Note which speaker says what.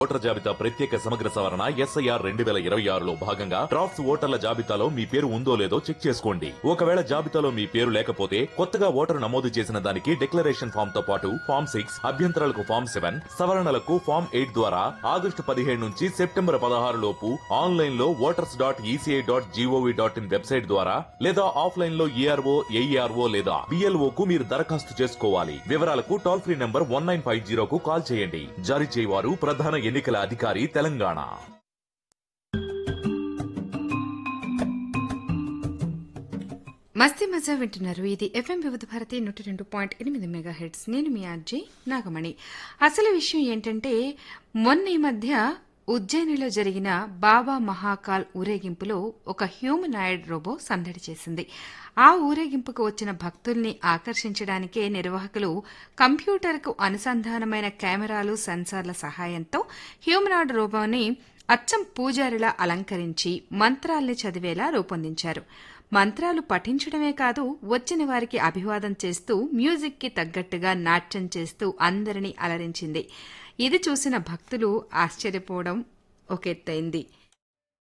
Speaker 1: voter జాబితా ప్రత్యేక సమగ్ర సవరణ ఎస్ఐఆర్ రెండు వేల ఇరవై ఆరులో భాగంగా డ్రాఫ్ట్స్ ఓటర్ల జాబితాలో మీ పేరు ఉందో లేదో చెక్ చేసుకోండి ఒకవేళ జాబితాలో మీ పేరు లేకపోతే కొత్తగా ఓటరు నమోదు చేసిన దానికి డిక్లరేషన్ ఫామ్ తో పాటు ఫామ్ సిక్స్ అభ్యంతరాలకు ఫామ్ సెవెన్ సవరణలకు ఫామ్ ఎయిట్ ద్వారా ఆగస్టు పదిహేడు నుంచి సెప్టెంబర్ పదహారు లోపు ఆన్లైన్ లో voters dot ECI dot GOV dot in website ద్వారా లేదా ఆఫ్లైన్ లో ఏఆర్ఓ ఏఈఆర్ఓ లేదా బిఎల్ఓ కు మీరు దరఖాస్తు చేసుకోవాలి వివరాలకు toll free number one nine five జీరోకు కాల్ చేయండి జారీ చేయవారు ప్రధాన ఎన్నికల అధికారి తెలంగాణ
Speaker 2: మస్తీ మజా వింటున్నారు ఇది ఎఫ్ఎం వివిధ భారతి నూట రెండు పాయింట్ ఎనిమిది మెగా హెడ్స్ నేను మీ ఆర్జే నాగమణి అసలు విషయం ఏంటంటే మొన్న ఈ మధ్య ఉజ్జయినిలో జరిగిన బాబా మహాకాల్ ఊరేగింపులో ఒక హ్యూమనాయిడ్ రోబో సందడి చేసింది ఆ ఊరేగింపుకు వచ్చిన భక్తుల్ని ఆకర్షించడానికే నిర్వాహకులు కంప్యూటర్కు అనుసంధానమైన కెమెరాలు సెన్సార్ల సహాయంతో హ్యూమనాయిడ్ రోబోని అచ్చం పూజారిలా అలంకరించి మంత్రాల్ని చదివేలా రూపొందించారు మంత్రాలు పఠించడమే కాదు వచ్చిన వారికి అభివాదం చేస్తూ మ్యూజిక్కి తగ్గట్టుగా నాట్యం చేస్తూ అందరినీ అలరించింది ఇది చూసిన భక్తులు ఆశ్చర్యపోవడం ఒక ఎత్తైంది